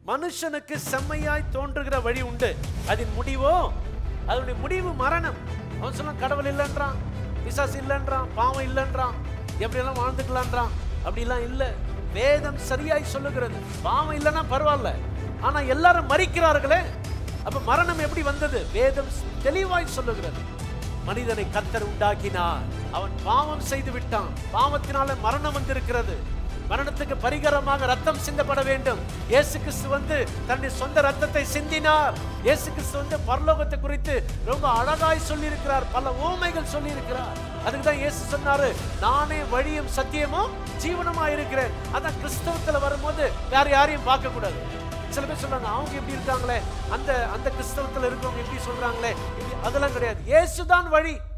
மனுஷனுக்கு செம்மையாய் தோன்றுகிற வழி உண்டு அதன் முடிவோ அதனுடைய முடிவு மரணம் அவன் சொன்னான் கடவுள் இல்லைன்றான் பிசாசு இல்லைன்றான் பாவம் இல்லைன்றான் எப்படியெல்லாம் வாழ்ந்துக்கலான்றான் அப்படிலாம் இல்லை வேதம் சரியாய் சொல்லுகிறது பாவம் இல்லைன்னா பரவாயில்ல ஆனா எல்லாரும் மறிக்கிறார்களே அப்ப மரணம் எப்படி வந்தது வேதம் தெளிவாய் சொல்லுகிறது மனிதனை கத்தர் உண்டாக்கினார் அவன் பாவம் செய்து விட்டான் பாவத்தினால மரணம் வந்திருக்கிறது மரணத்துக்கு பரிகாரமாக ரத்தம் சிந்தப்பட வேண்டும் இயேசு கிறிஸ்து வந்து தன்னுடைய சொந்த ரத்தத்தை சிந்தினார் இயேசு கிறிஸ்து வந்து பரலோகத்தை குறித்து ரொம்ப அழகாய் சொல்லியிருக்கிறார் பல ஓமைகள் சொல்லியிருக்கிறார் அதுக்கு தான் இயேசு சொன்னாரு நானே வழியும் சத்தியமும் ஜீவனமா இருக்கிறேன் அதான் கிறிஸ்தவத்துல வரும்போது வேற யாரையும் பார்க்க கூடாது சில பேர் சொல்றாங்க அவங்க எப்படி இருக்காங்களே அந்த அந்த கிறிஸ்தவத்துல இருக்கவங்க எப்படி சொல்றாங்களே இப்படி- அதெல்லாம் கிடையாது இயேசுதான் வழி